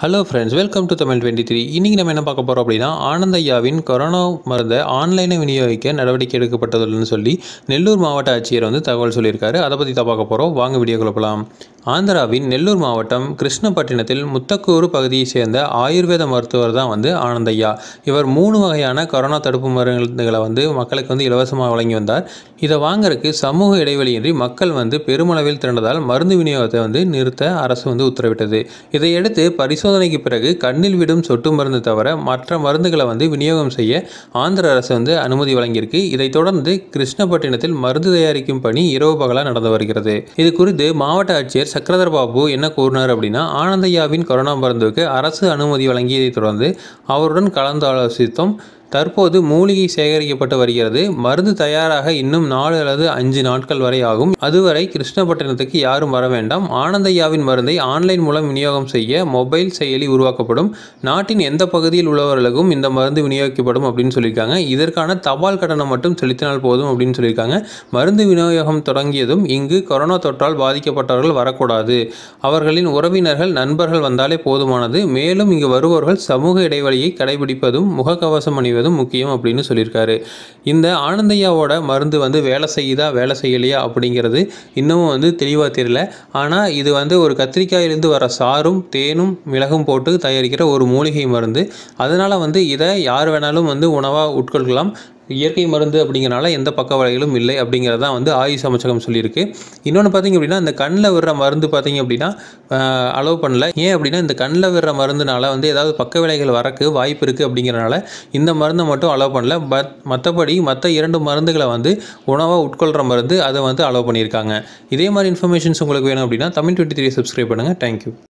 hello friends welcome to Tamil twenty three இன்றைக்கி நம்ம என்ன பார்க்க போகிறோம் அப்படின்னா ஆனந்தையாவின் கொரோனா மருந்தை ஆன்லைனை விநியோகிக்க நடவடிக்கை எடுக்கப்பட்டதுன்னு சொல்லி நெல்லூர் மாவட்ட ஆட்சியர் வந்து தகவல் சொல்லியிருக்காரு அதை பற்றி தான் பார்க்க போகிறோம் வாங்க வீடியோக்குள்ள போகலாம் ஆந்திராவின் நெல்லூர் மாவட்டம் கிருஷ்ணப்பட்டினத்தில் முத்தக்கூறு பகுதியை சேர்ந்த ஆயுர்வேத மருத்துவர் தான் வந்து ஆனந்தையா இவர் மூணு வகையான கொரோனா தடுப்பு மருந்துகளை வந்து மக்களுக்கு வந்து இலவசமாக வழங்கி வந்தார் இதை வாங்குறதுக்கு சமூக இடைவெளியின்றி மக்கள் வந்து பெருமளவில் திரண்டதால் மருந்து விநியோகத்தை வந்து நிறுத்த அரசு வந்து உத்தரவிட்டது இதையடுத்து பரிசோதனைக்கு பிறகு கண்ணில் விடும் சொட்டு மருந்து தவிர மற்ற மருந்துகளை வந்து விநியோகம் செய்ய ஆந்திர அரசு வந்து அனுமதி வழங்கியிருக்கு இதைத் தொடர்ந்து கிருஷ்ணப்பட்டினத்தில் மருந்து தயாரிக்கும் பணி இரவு பகலாக நடந்து வருகிறது இது குறித்து மாவட்ட ஆட்சியர் சக்கரதர் பாபு என்ன கூறினார் அப்படின்னா ஆனந்தையாவின் கொரோனா மருந்துக்கு அரசு அனுமதி வழங்கியதைத் தொடர்ந்து அவருடன் கலந்து ஆலோசித்தோம் தற்போது மூலிகை சேகரிக்கப்பட்டு வருகிறது மருந்து தயாராக இன்னும் நாலு அல்லது அஞ்சு நாட்கள் வரை ஆகும் அதுவரை கிருஷ்ணப்பட்டினத்துக்கு யாரும் வர வேண்டாம் ஆனந்தையாவின் மருந்தை ஆன்லைன் மூலம் விநியோகம் செய்ய மொபைல் செயலி உருவாக்கப்படும் நாட்டின் எந்த பகுதியில் உள்ளவர்களுக்கும் இந்த மருந்து விநியோகிக்கப்படும் அப்படின்னு சொல்லியிருக்காங்க இதற்கான தபால் கட்டணம் மட்டும் செலுத்தினால் போதும் அப்படின்னு சொல்லியிருக்காங்க மருந்து விநியோகம் தொடங்கியதும் இங்கு கொரோனா தொற்றால் பாதிக்கப்பட்டவர்கள் வரக்கூடாது அவர்களின் உறவினர்கள் நண்பர்கள் வந்தாலே போதுமானது மேலும் இங்கு வருபவர்கள் சமூக இடைவெளியை கடைபிடிப்பதும் முகக்கவசம் அணிவதும் முக்கியம் அப்படின்னு சொல்லியிருக்காரு இந்த ஆனந்தையாவோட மருந்து வந்து வேலை செய்யுதா வேலை செய்யலையா அப்படிங்கிறது இன்னமும் வந்து தெளிவாக தெரியல ஆனால் இது வந்து ஒரு கத்திரிக்காயிலிருந்து வர சாரும் தேனும் மிளகும் போட்டு தயாரிக்கிற ஒரு மூலிகை மருந்து அதனால் வந்து இதை யார் வேணாலும் வந்து உணவாக உட்கொள்ளலாம் இயற்கை மருந்து அப்படிங்கிறனால எந்த பக்க விளைவுகளும் இல்லை அப்படிங்கிறது தான் வந்து ஆயுஷ் அமைச்சகம் சொல்லியிருக்கு இன்னொன்று பார்த்தீங்க அப்படின்னா இந்த கண்ணில் விடுற மருந்து பார்த்தீங்க அப்படின்னா அலோவ் பண்ணல ஏன் அப்படின்னா இந்த கண்ணில் விடுற மருந்துனால வந்து ஏதாவது பக்க விளைவுகள் வரக்கு வாய்ப்பு இருக்குது அப்படிங்கிறனால இந்த மருந்தை மட்டும் அலோவ் பண்ணல பட் மற்றபடி மற்ற இரண்டு மருந்துகளை வந்து உணவாக உட்கொள்கிற மருந்து அதை வந்து அலோவ் பண்ணியிருக்காங்க இதே மாதிரி இன்ஃபர்மேஷன்ஸ் உங்களுக்கு வேணும் அப்படின்னா தமிழ் டுவெண்ட்டி த்ரீ சப்ஸ்கிரைப் பண்ணுங்கள் தேங்க்யூ